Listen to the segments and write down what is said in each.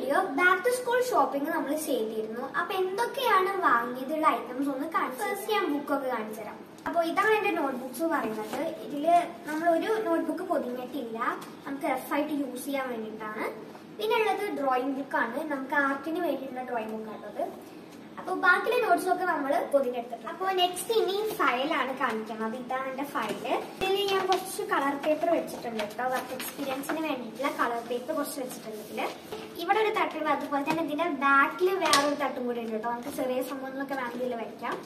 video back to school shopping നമ്മൾ ചെയ്തിരുന്നു അപ്പൊ എന്തൊക്കെയാണ് വാങ്ങിയതുള്ള ഐറ്റംസ് ഒന്ന് കാണിച്ചു ഫസ്റ്റ് ഞാൻ ബുക്കൊക്കെ കാണിച്ചു തരാം അപ്പോൾ ഇതാണ് എന്റെ നോട്ട്ബുക്സ് പറയുന്നത് ഇതില് നമ്മൾ ഒരു നോട്ട്ബുക്ക് പൊതിഞ്ഞിട്ടില്ല നമുക്ക് റഫായിട്ട് യൂസ് ചെയ്യാൻ വേണ്ടിയിട്ടാണ് പിന്നെ ഉള്ളത് ഡ്രോയിങ് ബുക്കാണ് നമുക്ക് ആർട്ടിന് വേണ്ടിയിട്ടുള്ള ഡ്രോയിങ് ബുക്കാണത് അപ്പൊ ബാക്കിയുള്ള നോട്ട്സും ഒക്കെ നമ്മൾ പൊതിഞ്ഞെടുത്തിട്ടുണ്ട് അപ്പോൾ നെക്സ്റ്റ് ഇനി ഫയലാണ് കാണിക്കുന്നത് ഇതാണ് എന്റെ ഫയല് ഇതിൽ ഞാൻ കുറച്ച് കളർ പേപ്പർ വെച്ചിട്ടുണ്ട് കേട്ടോ വർക്ക് എക്സ്പീരിയൻസിന് വേണ്ടിയിട്ടുള്ള കളർ പേപ്പർ കുറച്ച് വെച്ചിട്ടുണ്ട് ഇതില് ഇവിടെ ഒരു തട്ടുണ്ട് അതുപോലെ തന്നെ ഇതിന്റെ ബാക്കിൽ വേറൊരു തട്ടും കൂടി ഉണ്ട് കേട്ടോ നമുക്ക് ചെറിയ സംഭവങ്ങളൊക്കെ വേണമെങ്കിൽ ഇതിൽ വെക്കാം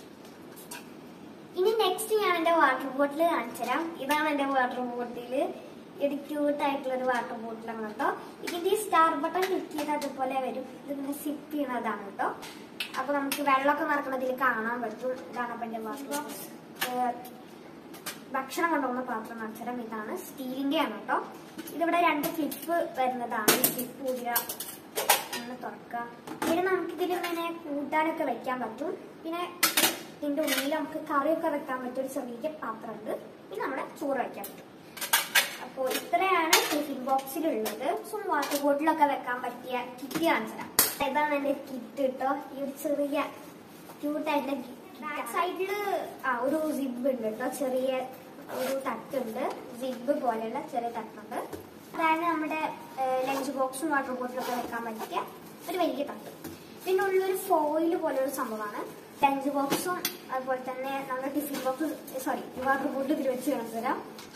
ഇനി നെക്സ്റ്റ് ഞാൻ എന്റെ വാട്ടർ ബോട്ടിൽ കാണിച്ചുതരാം ഇതാണ് എന്റെ വാട്ടർ ബോട്ടിൽ ഇത് ക്യൂട്ട് ആയിട്ടുള്ള ഒരു വാട്ടർ ബോട്ടിലാണ് കേട്ടോ ഇതിന്റെ ഈ സ്റ്റാർ ബട്ടൺ ക്ലിക്ക് ചെയ്ത് അതുപോലെ വരും ഇതിങ്ങനെ സിപ്പ് ചെയ്യുന്നതാണ് കേട്ടോ അപ്പൊ നമുക്ക് വെള്ളമൊക്കെ നടക്കുന്നതിൽ കാണാൻ പറ്റും ഇതാണ് അപ്പൊ എന്റെ വാട്ടർ ബോക്സ് ഭക്ഷണം കൊണ്ടുപോകുന്ന പാത്രം കാണിച്ചുതരാം ഇതാണ് സ്റ്റീലിന്റെ ആണ് കേട്ടോ ഇതിവിടെ രണ്ട് ക്ലിപ്പ് വരുന്നതാണ് ഈ ക്ലിപ്പ് ഊരുക അങ്ങനെ തുറക്കാം പിന്നെ നമുക്കിതിൽ ഇങ്ങനെ കൂട്ടാനൊക്കെ വെക്കാൻ പറ്റും പിന്നെ ഇതിന്റെ ഉള്ളിൽ നമുക്ക് കറിയൊക്കെ വെക്കാൻ പറ്റിയ ഒരു ചെറിയ പാത്രമുണ്ട് പിന്നെ നമ്മുടെ ചോറ് വെക്കാൻ പറ്റും അപ്പോൾ ഇത്രയാണ് ടിഫിൻ ബോക്സിലുള്ളത് സോ വാട്ടർ ബോട്ടിലൊക്കെ വെക്കാൻ പറ്റിയ കിറ്റ് കാണിച്ചുതരാം ഇതാണ് എന്റെ കിറ്റ് കേട്ടോ ഈ ഒരു ചെറിയ ക്യൂട്ടായിട്ടുള്ള ബാക്ക് സൈഡില് ആ ഒരു സിബ് ഉണ്ട് കേട്ടോ ചെറിയ ഒരു തട്ടുണ്ട് സിബ് പോലെയുള്ള ചെറിയ തട്ടുണ്ട് അതായത് നമ്മുടെ ലഞ്ച് ബോക്സും വാട്ടർ ബോട്ടിലൊക്കെ വെക്കാൻ പറ്റിയ ഒരു വലിയ തട്ട് പിന്നെ ഉള്ളൊരു ഫോയിൽ പോലെ ഒരു സംഭവമാണ് ലഞ്ച് ബോക്സും അതുപോലെ തന്നെ നമ്മുടെ ടിഫിൻ ബോക്സും സോറി വാട്ടർ ബോട്ടിൽ ഇതിൽ വെച്ച് കാണിച്ചു തരാം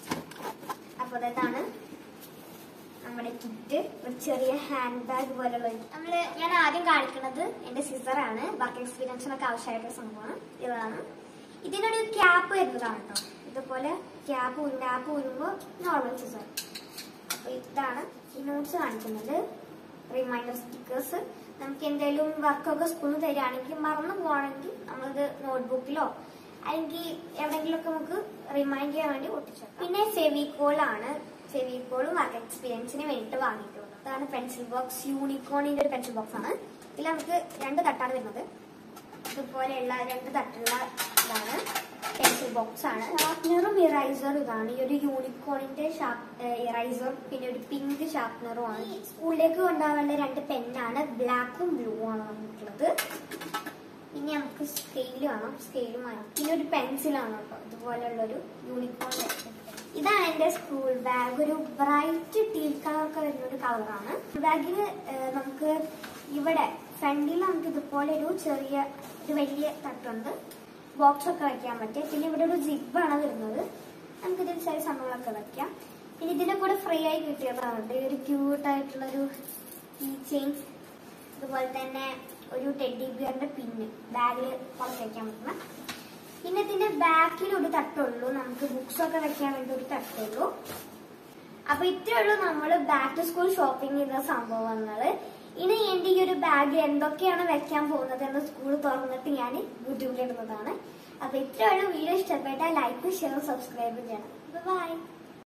അപ്പോൾ ഇതാണ് നമ്മുടെ കിറ്റ് ഒരു ചെറിയ ഹാൻഡ് ബാഗ് പോലുള്ള നമ്മള് ഞാൻ ആദ്യം കാണിക്കുന്നത് എന്റെ സിസർ ആണ് വർക്ക് എക്സ്പീരിയൻസിനൊക്കെ ആവശ്യമായിട്ടുള്ള സംഭവമാണ് ഇതാണ് ഇതിനൊരു ക്യാപ്പ് വരുന്നതാണ് കേട്ടോ ഇതുപോലെ ക്യാപ്പ് ക്യാപ്പ് ഊരുമ്പോൾ നോർമൽ സിസർ അപ്പൊ ഇതാണ് ഈ നോട്ട്സ് കാണിക്കുന്നത് റിമൈൻഡർ സ്റ്റിക്കേഴ്സ് നമുക്ക് എന്തെങ്കിലും വർക്കൊക്കെ സ്കൂളിൽ തരികയാണെങ്കിൽ മറന്നു പോവാണെങ്കിൽ നമ്മളിത് നോട്ട്ബുക്കിലോ അല്ലെങ്കിൽ എവിടെയെങ്കിലുമൊക്കെ നമുക്ക് റിമൈൻഡ് ചെയ്യാൻ വേണ്ടി ഒട്ടിച്ചു പിന്നെ ഫെവിക്കോൾ ആണ് ഫെവിക്കോളും വർക്ക് എക്സ്പീരിയൻസിന് വേണ്ടിയിട്ട് വാങ്ങിയിട്ടുള്ളത് അതാണ് പെൻസിൽ ബോക്സ് യൂണിക്കോണിന്റെ ഒരു പെൻസിൽ ബോക്സ് ആണ് ഇതിൽ നമുക്ക് രണ്ട് തട്ടാണ് വരുന്നത് ഇതുപോലെയുള്ള രണ്ട് തട്ടുള്ള ഇതാണ് പെൻസിൽ ബോക്സ് ആണ് ഷാർപ്നറും ഇറൈസറും ഇതാണ് ഈ ഒരു യൂണിക്കോണിന്റെ ഇറൈസർ പിന്നെ ഒരു പിങ്ക് ഷാർപ്നറും ആണ് ഈ സ്കൂളിലേക്ക് കൊണ്ടുപോകാനുള്ള രണ്ട് പെന്നാണ് ബ്ലാക്കും ബ്ലൂ ആണ് വന്നിട്ടുള്ളത് ഇനി നമുക്ക് സ്കെയിൽ വേണം സ്കെയിലും വേണം പിന്നെ ഒരു പെൻസിലാണ് കേട്ടോ ഇതുപോലുള്ള ഒരു യൂണിക്കോൺ ഇതാണ് എന്റെ സ്കൂൾ ബാഗ് ഒരു ബ്രൈറ്റ് ടീൽ കളർ ഒക്കെ വരുന്ന ഒരു കളറാണ് ബാഗിന് നമുക്ക് ഇവിടെ ഫ്രണ്ടിൽ നമുക്ക് ഇതുപോലെ ഒരു ചെറിയ ഒരു വലിയ തട്ടുണ്ട് ബോക്സ് ഒക്കെ വെക്കാൻ പറ്റും പിന്നെ ഇവിടെ ഒരു ജിബാണ് വരുന്നത് നമുക്ക് ഇതിൽ ചെറിയ സംഭവങ്ങളൊക്കെ വെക്കാം പിന്നെ ഇതിന്റെ കൂടെ ഫ്രീ ആയി കിട്ടിയതാണ് ഈ ഒരു ക്യൂട്ട് ആയിട്ടുള്ള ഒരു കീ ചെയിൻ അതുപോലെ തന്നെ ഒരു ടെഡി ബിയറിന്റെ പിന്ന് ബാഗിൽ പുറത്ത് വെക്കാൻ പറ്റുന്ന പിന്നെ ഇതിന്റെ ബാക്കിൽ ഒരു തട്ടുള്ളൂ നമുക്ക് ബുക്സ് ഒക്കെ വെക്കാൻ വേണ്ടി ഒരു തട്ടുള്ളൂ അപ്പൊ ഇത്രേ ഉള്ളൂ നമ്മൾ ബാക്ക് ടു സ്കൂൾ ഷോപ്പിംഗ് ചെയ്ത സംഭവങ്ങള് ഇനി എന്റെ ഈ ഒരു ബാഗ് എന്തൊക്കെയാണ് വെക്കാൻ പോകുന്നത് എന്ന് സ്കൂൾ തുറന്നിട്ട് ഞാൻ യൂട്യൂബിൽ ഇടുന്നതാണ് അപ്പൊ ഇത്രേ ഉള്ളൂ വീഡിയോ ഇഷ്ടപ്പെട്ടാൽ ലൈക്ക് ഷെയർ സബ്സ്ക്രൈബ് ചെയ്യണം ബൈ